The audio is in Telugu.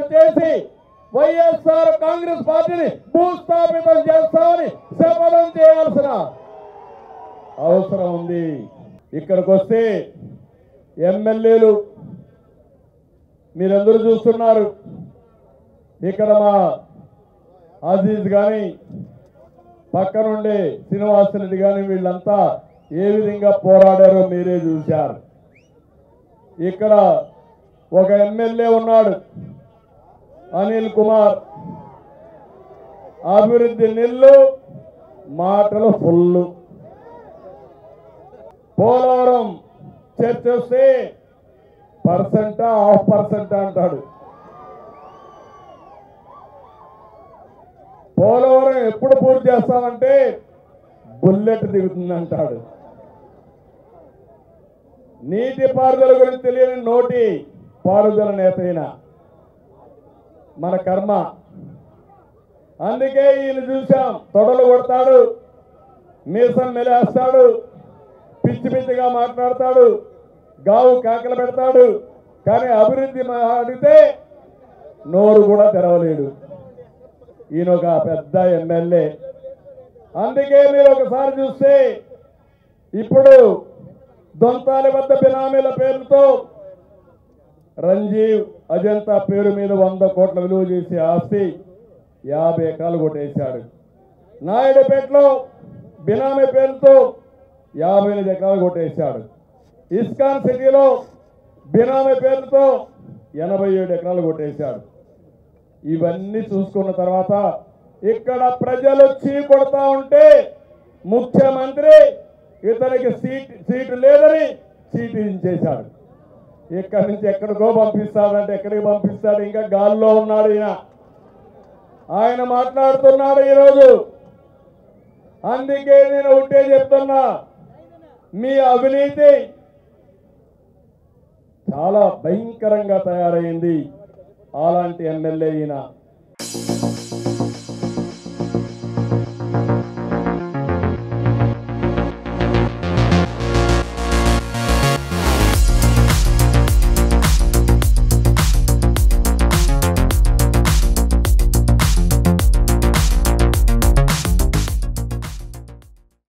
చేసి వైఎస్ఆర్ కాంగ్రెస్ పార్టీని భూస్థాపితం చేస్తామని శపథం చేయాల్సిన అవసరం ఉంది ఇక్కడికి వస్తే ఎమ్మెల్యేలు మీరందరూ చూస్తున్నారు ఇక్కడ మా అజీజ్ కానీ పక్కనుండే శ్రీనివాసరెడ్డి కానీ వీళ్ళంతా ఏ విధంగా పోరాడారో మీరే చూశారు ఇక్కడ ఒక ఎమ్మెల్యే ఉన్నాడు అనిల్ కుమార్ అభివృద్ధి నిల్లు మాటలు ఫుల్లు పోలవరం చర్చ వస్తే పర్సెంటా హాఫ్ పర్సెంట్ అంటాడు పోలవరం ఎప్పుడు పూర్తి చేస్తామంటే బుల్లెట్ దిగుతుంది అంటాడు నీటి పారుదల గురించి తెలియని నోటి పారుదల నేత అయిన మన కర్మ అందుకే ఈయన చూశాం తొడలు కొడతాడు మీసం మెలేస్తాడు పిచ్చి పిచ్చిగా మాట్లాడతాడు గావు కాకలు పెడతాడు కానీ అభివృద్ధి మా- అడిగితే నోరు కూడా తెరవలేడు ఈయన ఒక పెద్ద ఎమ్మెల్యే అందుకే మీరు ఒకసారి చూస్తే ఇప్పుడు దొంతాలి వద్ద బినామీల పేరుతో రంజీవ్ అజంతా పేరు మీద వంద కోట్ల విలువ చేసే ఆస్తి యాభై ఎకరాలు కొట్టేశాడు నాయుడుపేటలో బినామీ పేరుతో యాభై ఎనిమిది ఎకరాలు కొట్టేశాడు ఇస్కాన్ సిటీలో బినామీ పేరుతో ఎనభై ఏడు ఎకరాలు కొట్టేశాడు ఇవన్నీ చూసుకున్న తర్వాత ఇక్కడ ప్రజలు చీ కొడతా ఉంటే ముఖ్యమంత్రి ఇతనికి సీట్ సీటు లేదని సీటు ఇచ్చేశాడు ఇక్కడి నుంచి ఎక్కడికో పంపిస్తాడంటే ఎక్కడికి పంపిస్తాడు ఇంకా గాల్లో ఉన్నాడు ఈయన ఆయన మాట్లాడుతున్నాడు ఈరోజు అందుకే నేను ఉంటే చెప్తున్నా మీ అవినీతి చాలా భయంకరంగా తయారైంది అలాంటి ఎమ్మెల్యే ఈయన